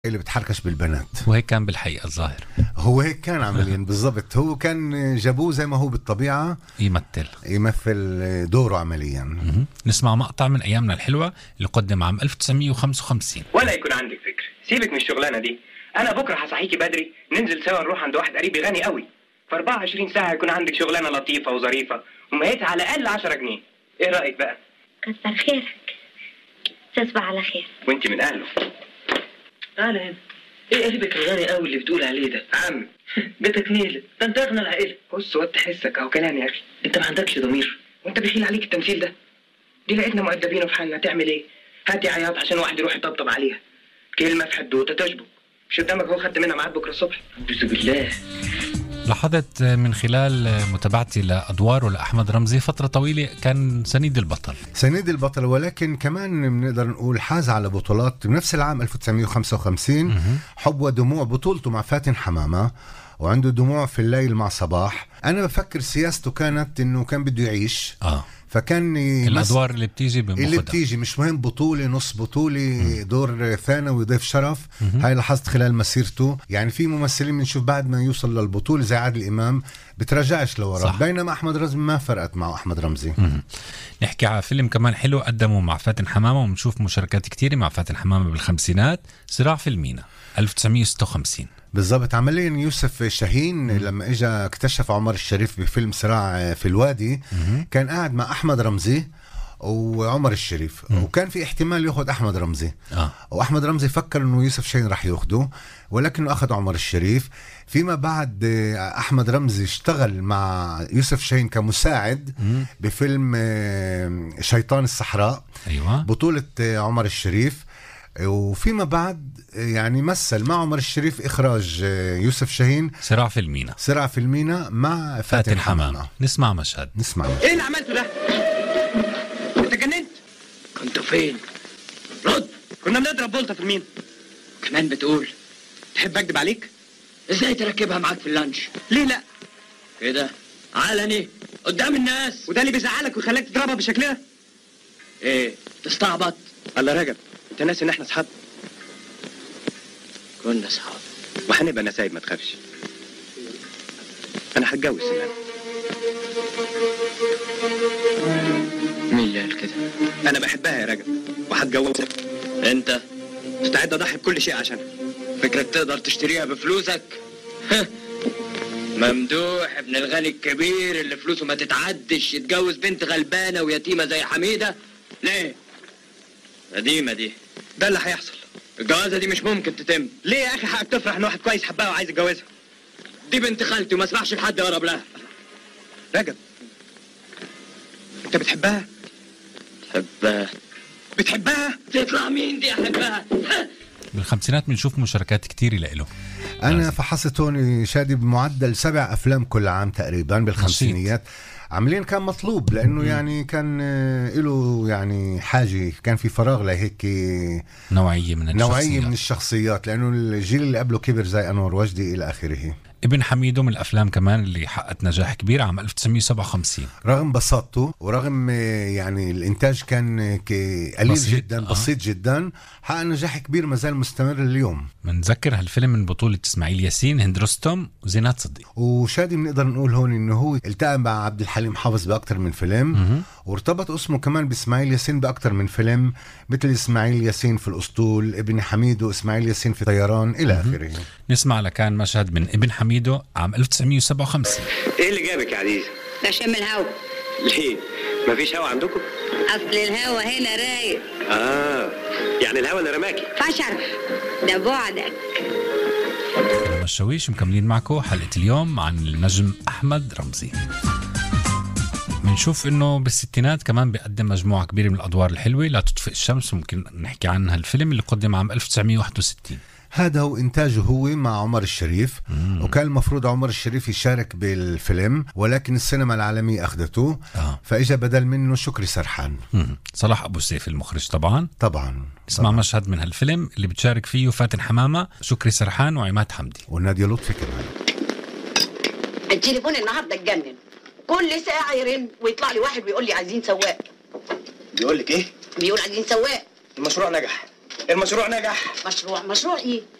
اللي بتحركش بالبنات وهيك كان بالحقيقه الظاهر هو هيك كان عمليا بالضبط هو كان جابوه زي ما هو بالطبيعه يمثل يمثل دوره عمليا مهم. نسمع مقطع من ايامنا الحلوه اللي قدم عام 1955 ولا يكون عندك فكر سيبك من الشغلانه دي انا بكره هصحيكي بدري ننزل سوا نروح عند واحد قريبي غني قوي في 24 ساعه يكون عندك شغلانه لطيفه وظريفه ومهيتها على الاقل 10 جنيه ايه رايك بقى كتر خيرك تصبح على خير وانت من اهله انا هنا ايه قريبك الغني قوي اللي بتقول عليه ده عم بيتك نيلة ده انت اغنى العائله بص واد تحسك اهو كلام يا اخي انت ما عندكش ضمير وانت بيخيل عليك التمثيل ده دي لقيتنا مؤدبين في حالنا تعمل ايه هاتي عياط عشان واحد يروح يطبطب عليها كلمه في حدوته تشبك مش قدامك اهو خدت منها ميعاد بكره الصبح اعوذ بالله لاحظت من خلال متابعتي لادواره لاحمد رمزي فتره طويله كان سنيد البطل سند البطل ولكن كمان بنقدر نقول حاز على بطولات بنفس العام 1955 حب ودموع بطولته مع فاتن حمامة وعنده دموع في الليل مع صباح أنا بفكر سياسته كانت إنه كان بده يعيش اه فكان يمس- الادوار اللي بتيجي اللي بمخدها بتيجي مش مهم بطولة نص بطولة دور ثانوي ضيف شرف هاي لاحظت خلال مسيرته يعني في ممثلين بنشوف بعد ما يوصل للبطولة زي عادل إمام بترجعش لورا صح. بينما أحمد رمزي ما فرقت مع أحمد رمزي نحكي على فيلم كمان حلو قدمه مع فاتن حمامه وبنشوف مشاركات كتيرة مع فاتن حمامه بالخمسينات صراع في المينا 1956 بالضبط عمليا يوسف شاهين لما اجى اكتشف عمر الشريف بفيلم صراع في الوادي كان قاعد مع احمد رمزي وعمر الشريف وكان في احتمال ياخذ احمد رمزي اه واحمد رمزي فكر انه يوسف شاهين راح ياخده ولكنه اخذ عمر الشريف فيما بعد آه، احمد رمزي اشتغل مع يوسف شاهين كمساعد بفيلم آه، شيطان الصحراء ايوه بطولة آه، عمر الشريف آه، وفيما بعد آه، يعني مثل مع عمر الشريف إخراج آه، يوسف شاهين صراع في المينا سرعة في المينا مع فاتن فاتن حمامه حمامة نسمع مشهد نسمع ايه اللي عملته ده انت جننت كنت فين رد كنا بنضرب بولطه في المين كمان بتقول تحب اكدب عليك ازاي تركبها معاك في اللانش ليه لا كده علني قدام الناس وده اللي بيزعلك ويخليك تضربها بالشكل ده ايه تستعبط الله رجب انت ناسي ان احنا اصحاب كنا اصحاب وهنبقى نسايب ما تخافش انا هتجوز سمان مين اللي قال كده انا بحبها يا رجب وهتجوزها انت مستعد اضحي بكل شيء عشانها فكرك تقدر تشتريها بفلوسك ها. ممدوح ابن الغني الكبير اللي فلوسه ما تتعدش يتجوز بنت غلبانه ويتيمه زي حميده ليه قديمه دي ده اللي هيحصل الجوازه دي مش ممكن تتم ليه يا اخي حقك تفرح ان واحد كويس حبها وعايز يتجوزها دي بنت خالتي وما اسمحش لحد يقرب لها رجب انت بتحبها حبها بتحبها تطلع مين دي احبها ها. بالخمسينات بنشوف مشاركات كتير له أنا فحصت هون شادي بمعدل سبع أفلام كل عام تقريبا بالخمسينيات عمليا كان مطلوب لأنه يعني كان آه، له يعني حاجة كان في فراغ لهيك نوعيه من نوعية الشخصيات من الشخصيات لأنه الجيل اللي قبله كبر زي أنور وجدي إلى آخره ابن حميدو من الافلام كمان اللي حققت نجاح كبير عام 1957 رغم بساطته ورغم آه، يعني الانتاج كان آه، ك- قليل بسيط، جدا آه. بسيط جدا حقق نجاح كبير ما زال مستمر اليوم بنذكر هالفيلم من بطولة اسماعيل ياسين هند رستم وزينات صديق وشادي بنقدر نقول هون انه هو التقى مع عبد الحليم حافظ باكثر من فيلم وارتبط اسمه كمان باسماعيل ياسين باكثر من فيلم مثل اسماعيل ياسين في الاسطول ابن حميد واسماعيل ياسين في طيران الى اخره نسمع لكان مشهد من ابن حميدو عام 1957 ايه اللي جابك يا عزيزه بشم الهوا ليه مفيش هوا عندكم اصل الهوا هنا رايق اه يعني الهوا اللي رماكي فشر ده بعدك لما الشويش مكملين معكم حلقة اليوم عن النجم أحمد رمزي بنشوف انه بالستينات كمان بيقدم مجموعة كبيرة من الأدوار الحلوة لا تطفئ الشمس ممكن نحكي عنها الفيلم اللي قدم عام 1961 هذا هو انتاجه هو مع عمر الشريف وكان المفروض عمر الشريف يشارك بالفيلم ولكن السينما العالمية اخذته آه. فاجا بدل منه شكري سرحان مم. صلاح أبو سيف المخرج طبعا طبعا نسمع مشهد من هالفيلم اللي بتشارك فيه فاتن حمامة شكري سرحان وعماد حمدي ونادية لطفي كمان التليفون النهارده اتجنن كل ساعه يرن ويطلع لي واحد ويقول لي عايزين سواق بيقول لك ايه بيقول عايزين سواق المشروع نجح المشروع نجح مشروع مشروع ايه